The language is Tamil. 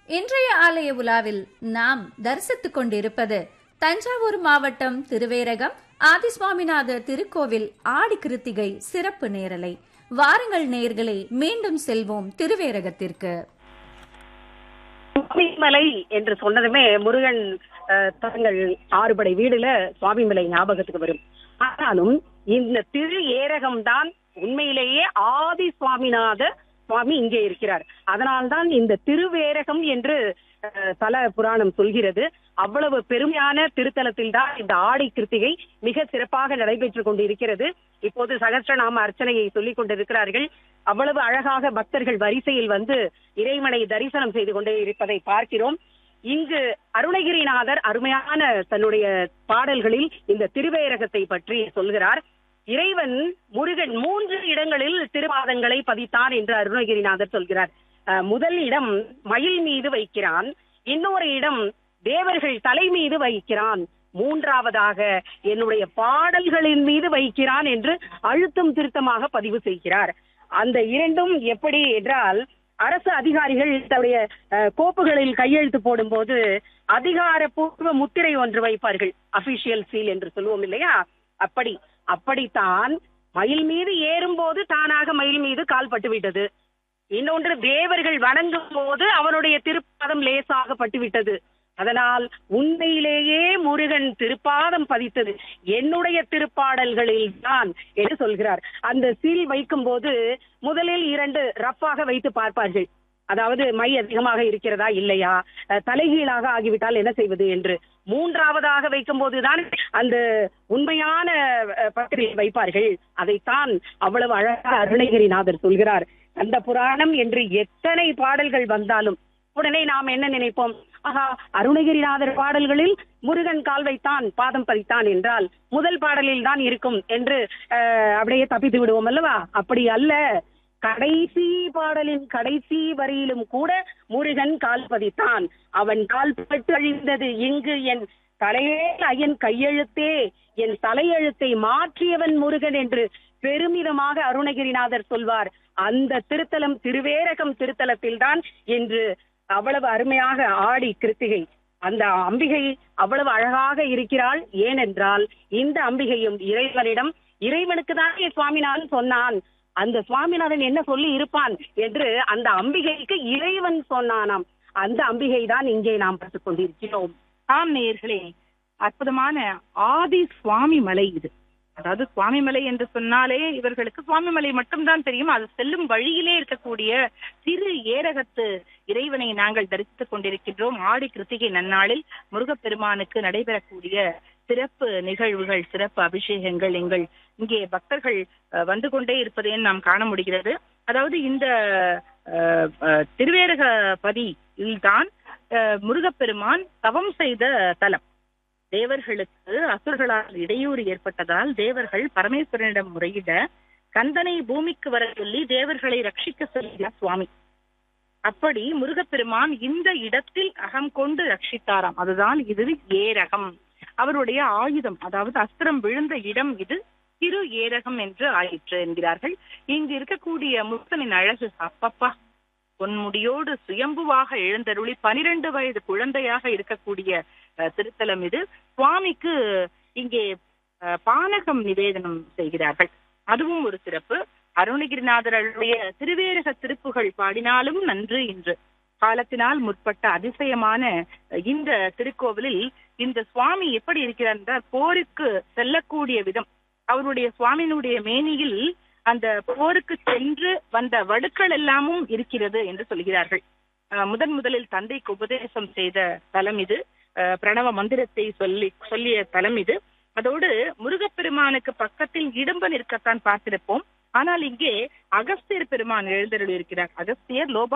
இன்றைய ஆலய உலாவில் நாம் தரிசித்துக் கொண்டிருப்பது தஞ்சாவூர் மாவட்டம் திருவேரகம் ஆதிசுவாமிநாதர் திருக்கோவில் ஆடி கிருத்திகை சிறப்பு நேரலை வாருங்கள் நேயர்களே மீண்டும் செல்வோம் திருவேரகத்திற்கு சுவாமிமலை என்று சொன்னதுமே முருகன் அஹ், தங்கள் ஆறுபடை வீடுல சுவாமிமலை ஞாபகத்துக்கு வரும் ஆனாலும் இந்த திரு ஏரகம் தான் உண்மையிலேயே ஆதி சுவாமிநாத சுவாமி இங்கே இருக்கிறார் அதனால்தான் இந்த திருவேரகம் என்று அஹ், தல புராணம் சொல்கிறது அவ்வளவு பெருமையான திருத்தலத்தில் தான் இந்த ஆடி கிருத்திகை மிக சிறப்பாக நடைபெற்றுக் கொண்டிருக்கிறது இப்போது சகஸ்ரநாம அர்ச்சனையை சொல்லிக் கொண்டிருக்கிறார்கள் அவ்வளவு அழகாக பக்தர்கள் வரிசையில் வந்து இறைவனை தரிசனம் செய்து கொண்டே இருப்பதை பார்க்கிறோம் இங்கு அருணகிரிநாதர் அருமையான தன்னுடைய பாடல்களில் இந்த திருவேரகத்தை பற்றி சொல்கிறார் இறைவன் முருகன் மூன்று இடங்களில் திருபாதங்களை பதித்தான் என்று அருணகிரிநாதர் சொல்கிறார் அஹ், முதல் இடம் மயில் மீது வைக்கிறான் இன்னொரு இடம் தேவர்கள் தலை மீது வைக்கிறான் மூன்றாவதாக என்னுடைய பாடல்களின் மீது வைக்கிறான் என்று அழுத்தம் திருத்தமாக பதிவு செய்கிறார் அந்த இரண்டும் எப்படி என்றால் அரசு அதிகாரிகள் தன்னுடைய அஹ், கோப்புகளில் கையெழுத்து போடும்போது அதிகாரப்பூர்வ முத்திரை ஒன்று வைப்பார்கள் அபிஷியல் சீல் என்று சொல்லுவோம் இல்லையா அப்படி அப்படித்தான் மயில் மீது ஏறும்போது தானாக மயில் மீது கால் பட்டுவிட்டது இன்னொன்று தேவர்கள் வணங்கும் போது அவனுடைய திருப்பாதம் லேசாக பட்டுவிட்டது அதனால் உண்மையிலேயே முருகன் திருப்பாதம் பதித்தது என்னுடைய திருப்பாடல்களில் தான் என்று சொல்கிறார் அந்த சீல் வைக்கும் போது முதலில் இரண்டு ரஃப்பாக வைத்து பார்ப்பார்கள் அதாவது மை அதிகமாக இருக்கிறதா இல்லையா அஹ், தலைகீழாக ஆகிவிட்டால் என்ன செய்வது என்று மூன்றாவதாக வைக்கும் போதுதான் அந்த உண்மையான அஹ், பத்திரிகை வைப்பார்கள் அதைத்தான் அவ்வளவு அழகாக அருணகிரிநாதர் சொல்கிறார் அந்த புராணம் என்று எத்தனை பாடல்கள் வந்தாலும் உடனே நாம் என்ன நினைப்போம் ஆஹா அருணகிரிநாதர் பாடல்களில் முருகன் கால் வைத்தான் பாதம் பதித்தான் என்றால் முதல் பாடலில் தான் இருக்கும் என்று அஹ், அப்படியே தப்பித்து விடுவோம் அல்லவா அப்படி அல்ல கடைசி பாடலின் கடைசி வரியிலும் கூட முருகன் கால் பதித்தான் அவன் கால் பட்டு அழிந்தது இங்கு என் தலையே ஐயன் கையெழுத்தே என் தலையெழுத்தை மாற்றியவன் முருகன் என்று பெருமிதமாக அருணகிரிநாதர் சொல்வார் அந்த திருத்தலம் திருவேரகம் திருத்தலத்தில் தான் இன்று அவ்வளவு அருமையாக ஆடி கிருத்திகை அந்த அம்பிகை அவ்வளவு அழகாக இருக்கிறாள் ஏனென்றால் இந்த அம்பிகையும் இறைவனிடம் இறைவனுக்கு தானே சுவாமிநாதன் சொன்னான் அந்த சுவாமிநாதன் என்ன சொல்லி இருப்பான் என்று அந்த அம்பிகைக்கு இறைவன் சொன்னானாம் அந்த அம்பிகை தான் இங்கே நாம் பார்த்துக் கொண்டிருக்கிறோம் ஆம் நேயர்களே அற்புதமான ஆதி சுவாமி மலை இது அதாவது சுவாமி மலை என்று சொன்னாலே இவர்களுக்கு சுவாமி மலை மட்டும்தான் தெரியும் அது செல்லும் வழியிலே இருக்கக்கூடிய திரு ஏரகத்து இறைவனை நாங்கள் தரிசித்துக் கொண்டிருக்கின்றோம் ஆடி கிருத்திகை நன்னாளில் முருகப்பெருமானுக்கு நடைபெறக்கூடிய சிறப்பு நிகழ்வுகள் சிறப்பு அபிஷேகங்கள் எங்கள் இங்கே பக்தர்கள் அஹ், வந்து கொண்டே இருப்பதை நாம் காண முடிகிறது அதாவது இந்த அஹ், அஹ், திருவேரக பதியில்தான் அஹ், முருகப்பெருமான் தவம் செய்த தலம் தேவர்களுக்கு அசுர்களால் இடையூறு ஏற்பட்டதால் தேவர்கள் பரமேஸ்வரனிடம் முறையிட கந்தனை பூமிக்கு வர சொல்லி தேவர்களை ரட்சிக்க சொல்கிறார் சுவாமி அப்படி முருகப்பெருமான் இந்த இடத்தில் அகம் கொண்டு ரட்சித்தாராம் அதுதான் இது ஏரகம் அவருடைய ஆயுதம் அதாவது அஸ்திரம் விழுந்த இடம் இது திரு ஏரகம் என்று ஆயிற்று என்கிறார்கள் இங்கு இருக்கக்கூடிய முருகனின் அழகு அப்பப்பா பொன்முடியோடு சுயம்புவாக எழுந்தருளி பனிரெண்டு வயது குழந்தையாக இருக்கக்கூடிய அஹ், திருத்தலம் இது சுவாமிக்கு இங்கே அஹ், பானகம் நிவேதனம் செய்கிறார்கள் அதுவும் ஒரு சிறப்பு அருணகிரிநாதருடைய திருவேரக திருப்புகள் பாடினாலும் நன்று இன்று காலத்தினால் முற்பட்ட அதிசயமான அஹ், இந்த திருக்கோவிலில் இந்த சுவாமி எப்படி இருக்கிறார் என்றால் போருக்கு செல்லக்கூடிய விதம் அவருடைய சுவாமியினுடைய மேனியில் அந்த போருக்கு சென்று வந்த வடுக்கள் எல்லாமும் இருக்கிறது என்று சொல்கிறார்கள் அஹ், முதன் முதலில் தந்தைக்கு உபதேசம் செய்த தலம் இது அஹ், பிரணவ மந்திரத்தை சொல்லி சொல்லிய தலம் இது அதோடு முருகப்பெருமானுக்கு பக்கத்தில் இடும்ப நிற்கத்தான் பார்த்திருப்போம் ஆனால் இங்கே அகஸ்தியர் பெருமான் எழுந்தருள் இருக்கிறார் அகஸ்தியர் லோபா